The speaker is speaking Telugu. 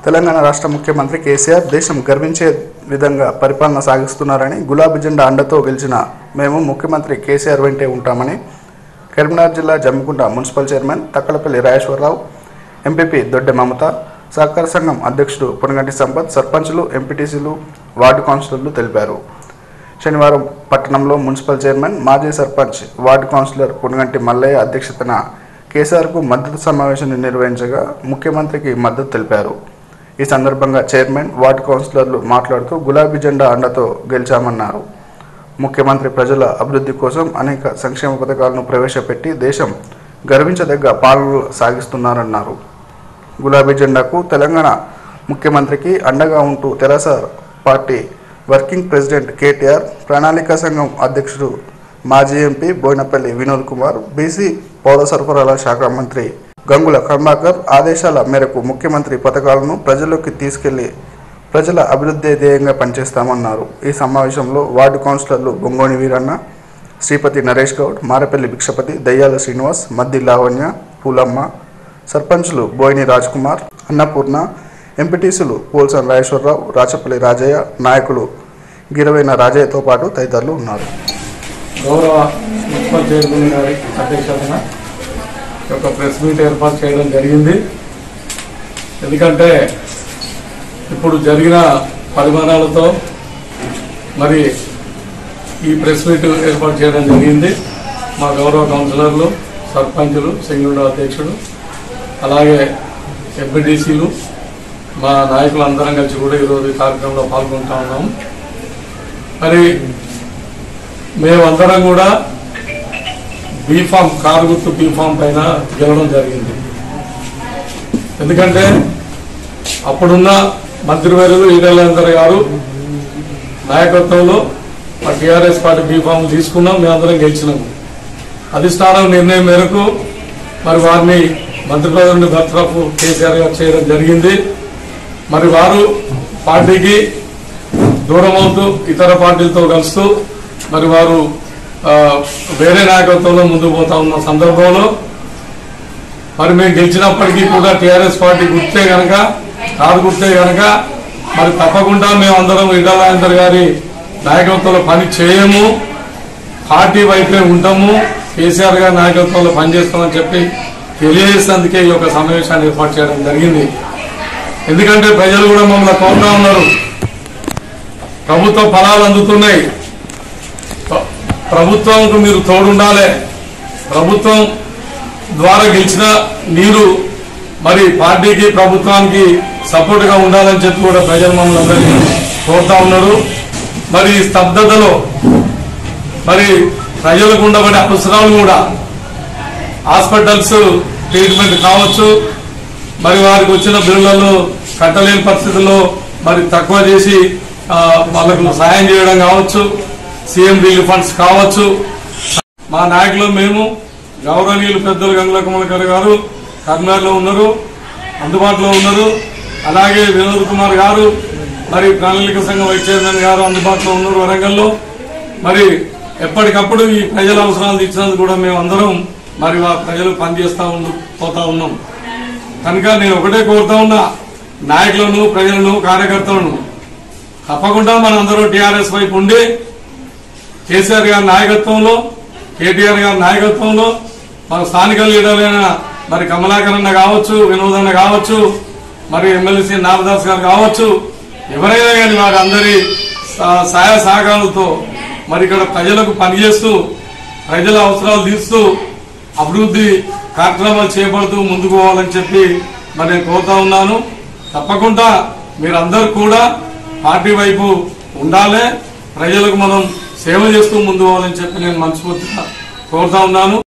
తెలంగాణ రాష్ట్ర ముఖ్యమంత్రి కేసీఆర్ దేశం గర్వించే విధంగా పరిపాలన సాగిస్తున్నారని గులాబీ జెండా అండతో గెలిచిన మేము ముఖ్యమంత్రి కేసీఆర్ వెంటే ఉంటామని కరీంనగర్ జిల్లా Jammikunta municipal chairman Takkalapalli Rajeshwararao MPP Dodde Mamata సహకార సంఘం అధ్యక్షుడు పునగంటి సంపత్ సర్పంచులు ఎంపీటీసీలు వార్డు కౌన్సిలర్లు తెలిపారు శనివారం పట్టణంలో మున్సిపల్ చైర్మన్ మాజీ సర్పంచ్ వార్డు కౌన్సిలర్ పునగంటి మల్లయ్య అధ్యక్షతన కేసీఆర్కు మద్దతు సమావేశాన్ని నిర్వహించగా ముఖ్యమంత్రికి మద్దతు తెలిపారు ఈ సందర్భంగా చైర్మన్ వార్డు కౌన్సిలర్లు మాట్లాడుతూ గులాబీ జెండా అండతో గెలిచామన్నారు ముఖ్యమంత్రి ప్రజల అభివృద్ధి కోసం అనేక సంక్షేమ పథకాలను ప్రవేశపెట్టి దేశం గర్వించదగ్గ పాలనలు సాగిస్తున్నారన్నారు గులాబీ జెండాకు తెలంగాణ ముఖ్యమంత్రికి అండగా ఉంటూ TRS party working president KTR ప్రణాళికా సంఘం అధ్యక్షుడు మాజీ ఎంపీ బోయినపల్లి వినోద్ కుమార్ బీసీ పౌర సరఫరాల శాఖ మంత్రి గంగుల కమలాకర్ ఆదేశాల మేరకు ముఖ్యమంత్రి పథకాలను ప్రజల్లోకి తీసుకెళ్లి ప్రజల అభివృద్ధి ధ్యేయంగా పనిచేస్తామన్నారు ఈ సమావేశంలో వార్డు కౌన్సిలర్లు బొంగోని వీరన్న శ్రీపతి నరేష్ గౌడ్ మారపల్లి భిక్షపతి దయ్యాల శ్రీనివాస్ మద్ది లావణ్య పూలమ్మ సర్పంచ్లు బోయిని రాజ్ కుమార్ అన్నపూర్ణ ఎంపీటీసీలు పోల్సన్ రాజేశ్వరరావు రాచపల్లి రాజయ్య నాయకులు గిరవైన రాజయ్యతో పాటు తదితరులు ఉన్నారు గౌరవ మున్సిపల్ చైర్మన్ గారి అధ్యక్షతన ఈ యొక్క ప్రెస్ మీట్ ఏర్పాటు చేయడం జరిగింది ఎందుకంటే ఇప్పుడు జరిగిన పరిమాణాలతో మరి ఈ ప్రెస్ మీట్ ఏర్పాటు చేయడం జరిగింది మా గౌరవ కౌన్సిలర్లు సర్పంచులు సింగిల్ అధ్యక్షుడు అలాగే ఎంపీటీసీలు మా నాయకులు అందరం కలిసి కూడా ఈరోజు ఈ కార్యక్రమంలో పాల్గొంటా ఉన్నాము మరి మేమందరం కూడా బీఫామ్ కారు గుర్తు బీఫామ్ పైన గెలవడం జరిగింది ఎందుకంటే అప్పుడున్న మంత్రివర్యులు ఈడలేందర్ గారు నాయకత్వంలో మా టీఆర్ఎస్ పార్టీ బీఫామ్ తీసుకున్నాం మేమందరం గెలిచినాము అధిష్టానం నిర్ణయం మేరకు మరి వారిని మంత్రి పదవిని బర్తరఫ్ కేసీఆర్ గారు చేయడం జరిగింది మరి వారు పార్టీకి దూరం అవుతూ ఇతర పార్టీలతో కలుస్తూ మరి వారు ఆ, వేరే నాయకత్వంలో ముందుకు పోతా ఉన్న సందర్భంలో మరి మేము గెలిచినప్పటికీ కూడా టీఆర్ఎస్ పార్టీ గుర్తే గనక కాదు గుర్తే గనక మరి తప్పకుండా మేము అందరం ఇండలాందర్ గారి నాయకత్వంలో పని చేయము పార్టీ వైపే ఉంటాము కేసీఆర్ గారి నాయకత్వంలో పనిచేస్తామని చెప్పి తెలియజేసేందుకే ఈ యొక్క సమావేశాన్ని ఏర్పాటు చేయడం జరిగింది ఎందుకంటే ప్రజలు కూడా మమ్మల్ని కోరుతా ఉన్నారు ప్రభుత్వ ఫలాలు అందుతున్నాయి ప్ర- ప్రభుత్వంకు మీరు తోడుండాలి ప్రభుత్వం ద్వారా గెలిచిన మీరు మరి పార్టీకి ప్రభుత్వానికి సపోర్ట్ గా ఉండాలని చెప్పి కూడా ప్రజలు మమ్మల్ని అందరినీ కోరుతా ఉన్నారు మరి ఈ స్తబ్దతలో మరి ప్రజలకు ఉండబడే అవసరాలు కూడా హాస్పిటల్స్ ట్రీట్మెంట్ కావచ్చు మరి వారికి వచ్చిన బిల్లులను కట్టలేని పరిస్థితుల్లో మరి తక్కువ చేసి ఆ, వాళ్ళకు సాయం చేయడం కావచ్చు సీఎం రిలీఫ్ ఫండ్స్ కావచ్చు మా నాయకులు మేము గౌరవనీయులు పెద్దలు గంగుల కమలకర్ గారు కర్నూలులో ఉన్నారు అందుబాటులో ఉన్నారు అలాగే వినోద్ కుమార్ గారు మరి ప్రణాళిక సంఘం వైస్ చైర్మన్ గారు అందుబాటులో ఉన్నారు వరంగల్లో మరి ఎప్పటికప్పుడు ఈ ప్రజల అవసరాలు తీర్చినందుకు కూడా మేము అందరం మరి ఆ ప్రజలు పనిచేస్తా ఉండు పోతా ఉన్నాం కనుక నేను ఒకటే కోరుతా ఉన్నా నాయకులను ప్రజలను కార్యకర్తలను తప్పకుండా మనందరం టీఆర్ఎస్ వైపు ఉండి కేసీఆర్ గారి నాయకత్వంలో కేటీఆర్ గారి నాయకత్వంలో మన స్థానిక లీడర్లైన మరి కమలాకర్ అన్న కావచ్చు వినోద్ అన్న కావచ్చు మరి ఎమ్మెల్సీ నారదాస్ గారు కావచ్చు ఎవరైనా కానీ వారి అందరి సా- సహాయ సహకారాలతో మరి ఇక్కడ ప్రజలకు పనిచేస్తూ ప్రజల అవసరాలు తీస్తూ అభివృద్ధి కార్యక్రమాలు చేపడుతూ ముందుకు పోవాలని చెప్పి మరి నేను కోరుతా ఉన్నాను తప్పకుండా మీరందరూ కూడా పార్టీ వైపు ఉండాలి ప్రజలకు మనం సేవ చేస్తూ ముందు పోవాలని చెప్పి నేను మనస్ఫూర్తిగా కోరుతా ఉన్నాను